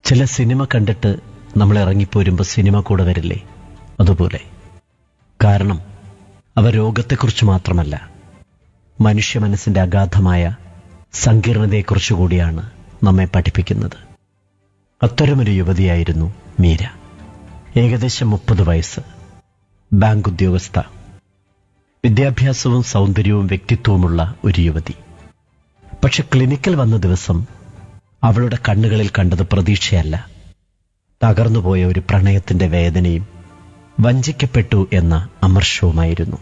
ചില സിനിമ കണ്ടിട്ട് നമ്മൾ ഇറങ്ങിപ്പോരുമ്പോൾ സിനിമ കൂടെ വരില്ലേ അതുപോലെ കാരണം അവ രോഗത്തെക്കുറിച്ച് മാത്രമല്ല മനുഷ്യ മനസ്സിന്റെ അഗാധമായ സങ്കീർണതയെക്കുറിച്ച് കൂടിയാണ് നമ്മെ പഠിപ്പിക്കുന്നത് അത്തരമൊരു യുവതിയായിരുന്നു മീര ഏകദേശം മുപ്പത് വയസ്സ് ബാങ്ക് ഉദ്യോഗസ്ഥ വിദ്യാഭ്യാസവും സൗന്ദര്യവും വ്യക്തിത്വവുമുള്ള ഒരു യുവതി പക്ഷെ ക്ലിനിക്കിൽ വന്ന ദിവസം അവളുടെ കണ്ണുകളിൽ കണ്ടത് പ്രതീക്ഷയല്ല തകർന്നുപോയ ഒരു പ്രണയത്തിന്റെ വേദനയും വഞ്ചിക്കപ്പെട്ടു എന്ന അമർഷവുമായിരുന്നു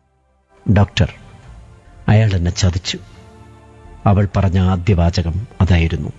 ഡോക്ടർ അയാൾ എന്നെ ചതിച്ചു അവൾ പറഞ്ഞ ആദ്യ വാചകം അതായിരുന്നു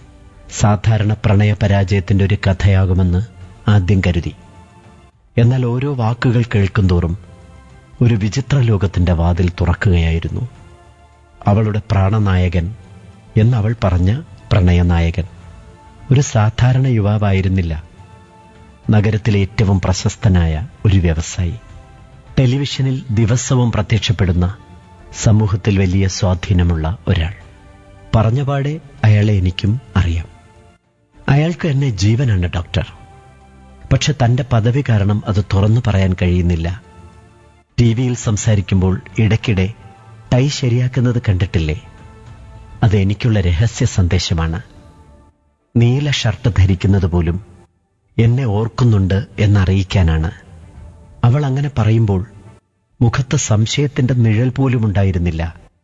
സാധാരണ പ്രണയ പരാജയത്തിന്റെ ഒരു കഥയാകുമെന്ന് ആദ്യം കരുതി എന്നാൽ ഓരോ വാക്കുകൾ കേൾക്കുന്തോറും ഒരു വിചിത്ര ലോകത്തിന്റെ വാതിൽ തുറക്കുകയായിരുന്നു അവളുടെ പ്രാണനായകൻ എന്നവൾ പറഞ്ഞ പ്രണയനായകൻ ഒരു സാധാരണ യുവാവായിരുന്നില്ല നഗരത്തിലെ ഏറ്റവും പ്രശസ്തനായ ഒരു വ്യവസായി ടെലിവിഷനിൽ ദിവസവും പ്രത്യക്ഷപ്പെടുന്ന സമൂഹത്തിൽ വലിയ സ്വാധീനമുള്ള ഒരാൾ പറഞ്ഞപാടെ അയാളെ എനിക്കും അറിയാം അയാൾക്ക് എന്നെ ജീവനാണ് ഡോക്ടർ പക്ഷെ തന്റെ പദവി കാരണം അത് തുറന്നു പറയാൻ കഴിയുന്നില്ല ടി വിയിൽ സംസാരിക്കുമ്പോൾ ഇടയ്ക്കിടെ ടൈ ശരിയാക്കുന്നത് കണ്ടിട്ടില്ലേ അത് എനിക്കുള്ള രഹസ്യ സന്ദേശമാണ് നീല ഷർട്ട് ധരിക്കുന്നത് പോലും എന്നെ ഓർക്കുന്നുണ്ട് എന്നറിയിക്കാനാണ് അവൾ അങ്ങനെ പറയുമ്പോൾ മുഖത്ത് സംശയത്തിന്റെ നിഴൽ പോലും ഉണ്ടായിരുന്നില്ല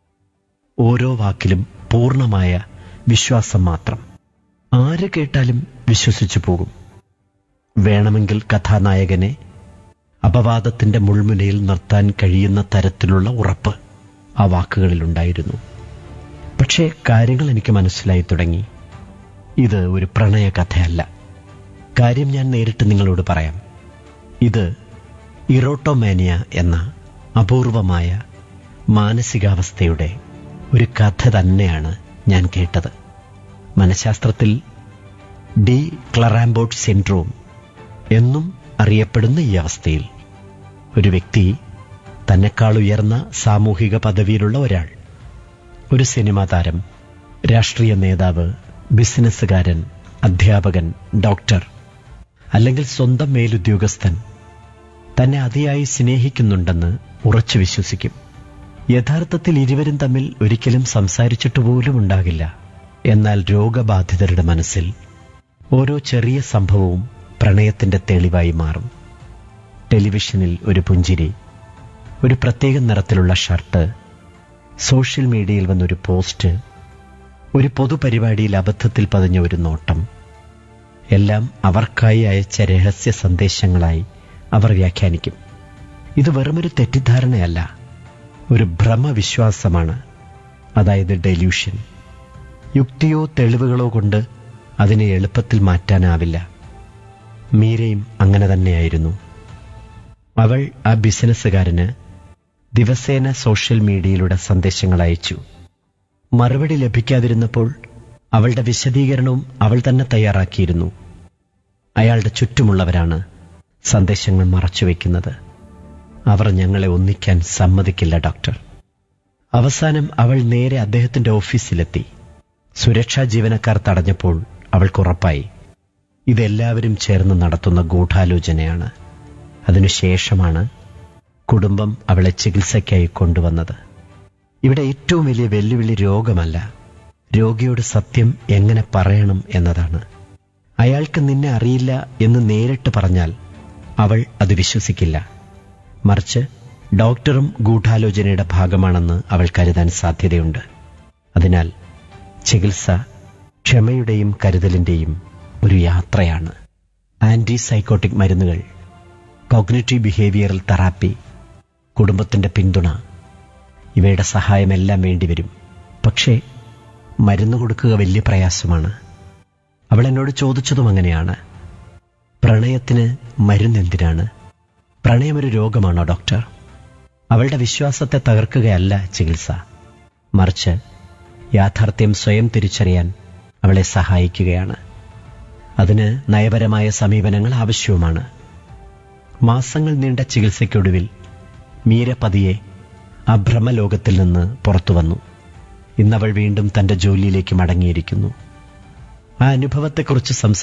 ഓരോ വാക്കിലും പൂർണ്ണമായ വിശ്വാസം മാത്രം ആര് കേട്ടാലും വിശ്വസിച്ചു പോകും വേണമെങ്കിൽ കഥാനായകനെ അപവാദത്തിന്റെ മുൾമുനയിൽ നിർത്താൻ കഴിയുന്ന തരത്തിലുള്ള ഉറപ്പ് ആ വാക്കുകളിലുണ്ടായിരുന്നു പക്ഷേ കാര്യങ്ങൾ എനിക്ക് മനസ്സിലായി തുടങ്ങി ഇത് ഒരു പ്രണയ കഥയല്ല കാര്യം ഞാൻ നേരിട്ട് നിങ്ങളോട് പറയാം ഇത് ഇറോട്ടോമാനിയ എന്ന അപൂർവമായ മാനസികാവസ്ഥയുടെ ഒരു കഥ തന്നെയാണ് ഞാൻ കേട്ടത് മനഃശാസ്ത്രത്തിൽ ഡി ക്ലറാംബോട്ട് സിൻഡ്രോം എന്നും അറിയപ്പെടുന്ന ഈ അവസ്ഥയിൽ ഒരു വ്യക്തി തന്നെക്കാൾ ഉയർന്ന സാമൂഹിക പദവിയിലുള്ള ഒരാൾ ഒരു സിനിമാ താരം രാഷ്ട്രീയ നേതാവ് ബിസിനസ്സുകാരൻ അധ്യാപകൻ ഡോക്ടർ അല്ലെങ്കിൽ സ്വന്തം മേലുദ്യോഗസ്ഥൻ തന്നെ അതിയായി സ്നേഹിക്കുന്നുണ്ടെന്ന് ഉറച്ചു വിശ്വസിക്കും യഥാർത്ഥത്തിൽ ഇരുവരും തമ്മിൽ ഒരിക്കലും സംസാരിച്ചിട്ട് പോലും ഉണ്ടാകില്ല എന്നാൽ രോഗബാധിതരുടെ മനസ്സിൽ ഓരോ ചെറിയ സംഭവവും പ്രണയത്തിന്റെ തെളിവായി മാറും ടെലിവിഷനിൽ ഒരു പുഞ്ചിരി ഒരു പ്രത്യേക നിറത്തിലുള്ള ഷർട്ട് സോഷ്യൽ മീഡിയയിൽ വന്നൊരു പോസ്റ്റ് ഒരു പൊതുപരിപാടിയിൽ അബദ്ധത്തിൽ പതിഞ്ഞ ഒരു നോട്ടം എല്ലാം അവർക്കായി അയച്ച രഹസ്യ സന്ദേശങ്ങളായി അവർ വ്യാഖ്യാനിക്കും ഇത് വെറുമൊരു തെറ്റിദ്ധാരണയല്ല ഒരു ഭ്രമവിശ്വാസമാണ് അതായത് ഡെല്യൂഷൻ യുക്തിയോ തെളിവുകളോ കൊണ്ട് അതിനെ എളുപ്പത്തിൽ മാറ്റാനാവില്ല മീരയും അങ്ങനെ തന്നെയായിരുന്നു അവൾ ആ ബിസിനസ്സുകാരന് ദിവസേന സോഷ്യൽ മീഡിയയിലൂടെ സന്ദേശങ്ങൾ അയച്ചു മറുപടി ലഭിക്കാതിരുന്നപ്പോൾ അവളുടെ വിശദീകരണവും അവൾ തന്നെ തയ്യാറാക്കിയിരുന്നു അയാളുടെ ചുറ്റുമുള്ളവരാണ് സന്ദേശങ്ങൾ മറച്ചുവെക്കുന്നത് അവർ ഞങ്ങളെ ഒന്നിക്കാൻ സമ്മതിക്കില്ല ഡോക്ടർ അവസാനം അവൾ നേരെ അദ്ദേഹത്തിന്റെ ഓഫീസിലെത്തി സുരക്ഷാ ജീവനക്കാർ തടഞ്ഞപ്പോൾ അവൾക്കുറപ്പായി ഇതെല്ലാവരും ചേർന്ന് നടത്തുന്ന ഗൂഢാലോചനയാണ് അതിനുശേഷമാണ് കുടുംബം അവളെ ചികിത്സയ്ക്കായി കൊണ്ടുവന്നത് ഇവിടെ ഏറ്റവും വലിയ വെല്ലുവിളി രോഗമല്ല രോഗിയോട് സത്യം എങ്ങനെ പറയണം എന്നതാണ് അയാൾക്ക് നിന്നെ അറിയില്ല എന്ന് നേരിട്ട് പറഞ്ഞാൽ അവൾ അത് വിശ്വസിക്കില്ല മറിച്ച് ഡോക്ടറും ഗൂഢാലോചനയുടെ ഭാഗമാണെന്ന് അവൾ കരുതാൻ സാധ്യതയുണ്ട് അതിനാൽ ചികിത്സ ക്ഷമയുടെയും കരുതലിന്റെയും ഒരു യാത്രയാണ് ആന്റി സൈക്കോട്ടിക് മരുന്നുകൾ കോഗ്നിറ്റീവ് ബിഹേവിയറൽ തെറാപ്പി കുടുംബത്തിന്റെ പിന്തുണ ഇവയുടെ സഹായമെല്ലാം വേണ്ടിവരും പക്ഷേ മരുന്ന് കൊടുക്കുക വലിയ പ്രയാസമാണ് അവൾ എന്നോട് ചോദിച്ചതും അങ്ങനെയാണ് പ്രണയത്തിന് മരുന്നെന്തിനാണ് പ്രണയമൊരു രോഗമാണോ ഡോക്ടർ അവളുടെ വിശ്വാസത്തെ തകർക്കുകയല്ല ചികിത്സ മറിച്ച് യാഥാർത്ഥ്യം സ്വയം തിരിച്ചറിയാൻ അവളെ സഹായിക്കുകയാണ് അതിന് നയപരമായ സമീപനങ്ങൾ ആവശ്യവുമാണ് മാസങ്ങൾ നീണ്ട ചികിത്സയ്ക്കൊടുവിൽ മീര പതിയെ ആ ഭ്രമലോകത്തിൽ നിന്ന് പുറത്തു വന്നു ഇന്നവൾ വീണ്ടും തന്റെ ജോലിയിലേക്ക് മടങ്ങിയിരിക്കുന്നു ആ അനുഭവത്തെക്കുറിച്ച്